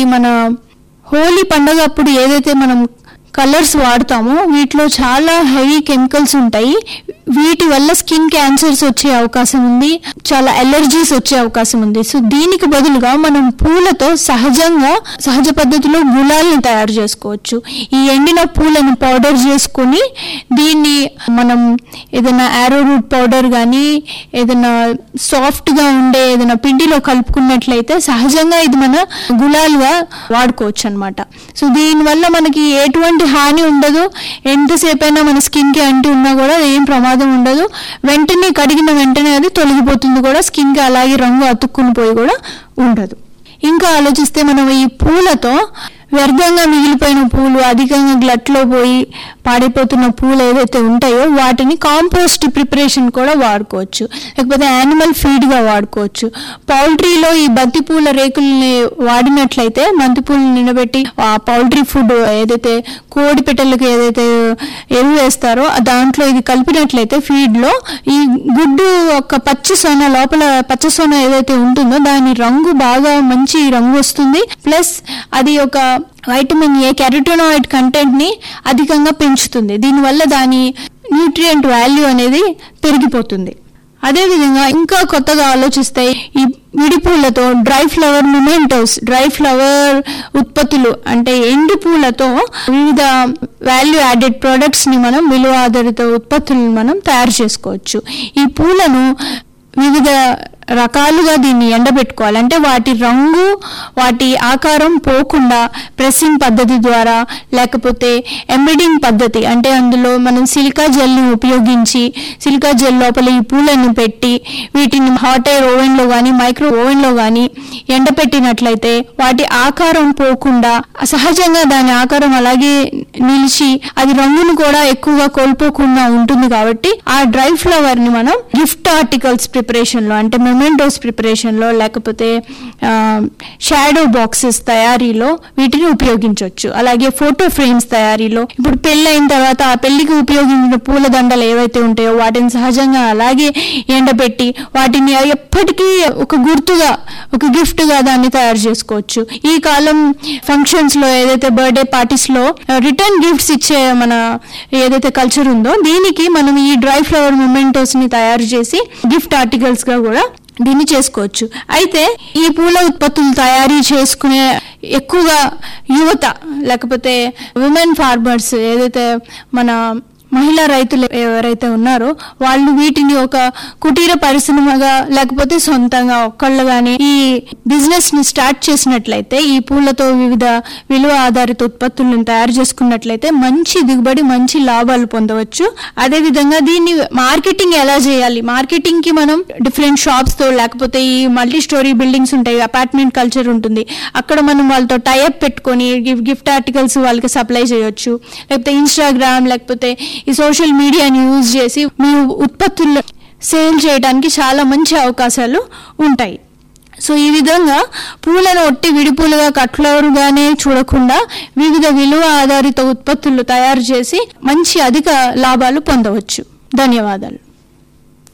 మన హోలీ పండగ అప్పుడు ఏదైతే మనం కలర్స్ వాడతామో వీటిలో చాలా హెవీ కెమికల్స్ ఉంటాయి వీటి వల్ల స్కిన్ క్యాన్సర్స్ వచ్చే అవకాశం ఉంది చాలా ఎలర్జీస్ వచ్చే అవకాశం ఉంది సో దీనికి బదులుగా మనం పూలతో సహజంగా సహజ పద్ధతిలో గులాల్ని తయారు చేసుకోవచ్చు ఈ ఎండిన పూలను పౌడర్ చేసుకొని దీన్ని మనం ఏదైనా యారో రూట్ పౌడర్ కానీ ఏదైనా సాఫ్ట్గా ఉండే ఏదైనా పిండిలో కలుపుకున్నట్లయితే సహజంగా ఇది మన గులాల్గా వాడుకోవచ్చు అనమాట సో దీనివల్ల మనకి ఎటువంటి హాని ఉండదు ఎంతసేపు అయినా మన స్కిన్కి అంటి ఉన్నా కూడా ఏం ప్రమాదం ఉండదు వెంటనే కడిగిన వెంటనే అది తొలగిపోతుంది కూడా స్కిన్కి అలాగే రంగు అతుక్కుని పోయి కూడా ఉండదు ఇంకా ఆలోచిస్తే మనం ఈ పూలతో వ్యర్థంగా మిగిలిపోయిన పూలు అధికంగా గ్లట్లో పోయి పాడైపోతున్న పూలు ఏవైతే ఉంటాయో వాటిని కాంపోస్ట్ ప్రిపరేషన్ కూడా వాడుకోవచ్చు లేకపోతే యానిమల్ ఫీడ్గా వాడుకోవచ్చు పౌల్ట్రీలో ఈ బంతి పూల రేకుల్ని వాడినట్లయితే బంతి పూలను నిలబెట్టి ఆ పౌల్ట్రీ ఫుడ్ ఏదైతే కోడి పెట్టెలకు ఏదైతే ఎరువు వేస్తారో ఆ దాంట్లో ఇది కలిపినట్లయితే ఫీడ్లో ఈ గుడ్డు ఒక పచ్చి సొన లోపల పచ్చ సొన ఏదైతే ఉంటుందో దాని రంగు బాగా మంచి రంగు వస్తుంది ప్లస్ అది ఒక వైటమిన్ ఏ కెరటోనాయిడ్ కంటెంట్ ని అధికంగా పెంచుతుంది దీనివల్ల దాని న్యూట్రియంట్ వాల్యూ అనేది పెరిగిపోతుంది అదేవిధంగా ఇంకా కొత్తగా ఆలోచిస్తే ఈ విడిపూలతో dry flower mementos dry flower ఉత్పత్తులు అంటే ఎండు పూలతో వివిధ వాల్యూ యాడెడ్ ప్రొడక్ట్స్ ని మనం విలువ ఆధారిత ఉత్పత్తులను మనం తయారు చేసుకోవచ్చు ఈ పూలను వివిధ రకాలుగా దీన్ని ఎండబెట్టుకోవాలి అంటే వాటి రంగు వాటి ఆకారం పోకుండా ప్రెస్సింగ్ పద్ధతి ద్వారా లేకపోతే ఎంబెడింగ్ పద్ధతి అంటే అందులో మనం సిలికా జెల్ని ఉపయోగించి సిలికా జెల్ లోపల ఈ పూలను పెట్టి వీటిని హాట్ ఎయిర్ ఓవెన్లో కానీ మైక్రో ఓవెన్లో కానీ ఎండపెట్టినట్లయితే వాటి ఆకారం పోకుండా సహజంగా దాని ఆకారం అలాగే నిలిచి అది రంగును కూడా ఎక్కువగా కోల్పోకుండా ఉంటుంది కాబట్టి ఆ డ్రై ఫ్లవర్ ని మనం గిఫ్ట్ ఆర్టికల్స్ ప్రిపరేషన్ లో అంటే మెమెంటోస్ ప్రిపరేషన్ లో లేకపోతే షాడో బాక్సెస్ తయారీలో వీటిని ఉపయోగించవచ్చు అలాగే ఫోటో ఫ్రేమ్స్ తయారీలో ఇప్పుడు పెళ్లి అయిన తర్వాత ఆ పెళ్లికి ఉపయోగించిన పూల దండలు ఏవైతే ఉంటాయో వాటిని సహజంగా అలాగే ఎండబెట్టి వాటిని ఎప్పటికీ ఒక గుర్తుగా ఒక గిఫ్ట్ గా దాన్ని తయారు చేసుకోవచ్చు ఈ కాలం ఫంక్షన్స్ లో ఏదైతే బర్త్డే పార్టీస్ లో రిటర్న్ గిఫ్ట్స్ ఇచ్చే మన ఏదైతే కల్చర్ ఉందో దీనికి మనం ఈ డ్రై ఫ్లవర్ మొమెంటోస్ ని తయారు చేసి గిఫ్ట్ ఆర్టికల్స్ గా కూడా దీన్ని చేసుకోవచ్చు అయితే ఈ పూల ఉత్పత్తులు తయారీ చేసుకునే ఎక్కువగా యువత లేకపోతే విమెన్ ఫార్మర్స్ ఏదైతే మన మహిళా రైతులు ఎవరైతే ఉన్నారో వాళ్ళు వీటిని ఒక కుటీర పరిశ్రమగా లేకపోతే సొంతంగా ఒక్కళ్ళు గాని ఈ బిజినెస్ ని స్టార్ట్ చేసినట్లయితే ఈ పూలతో వివిధ విలువ ఆధారిత ఉత్పత్తులను తయారు చేసుకున్నట్లయితే మంచి దిగుబడి మంచి లాభాలు పొందవచ్చు అదే విధంగా దీన్ని మార్కెటింగ్ ఎలా చేయాలి మార్కెటింగ్ కి మనం డిఫరెంట్ షాప్స్ తో లేకపోతే ఈ మల్టీ స్టోరీ బిల్డింగ్స్ ఉంటాయి అపార్ట్మెంట్ కల్చర్ ఉంటుంది అక్కడ మనం వాళ్ళతో టైఅప్ పెట్టుకొని గిఫ్ట్ ఆర్టికల్స్ వాళ్ళకి సప్లై చేయొచ్చు లేకపోతే ఇన్స్టాగ్రామ్ లేకపోతే ఈ సోషల్ మీడియాని యూజ్ చేసి మీ ఉత్పత్తులు సేల్ చేయడానికి చాలా మంచి అవకాశాలు ఉంటాయి సో ఈ విధంగా పూలను ఒట్టి విడిపూలుగా కట్లరుగానే చూడకుండా వివిధ విలువ ఆధారిత ఉత్పత్తులు తయారు చేసి మంచి అధిక లాభాలు పొందవచ్చు ధన్యవాదాలు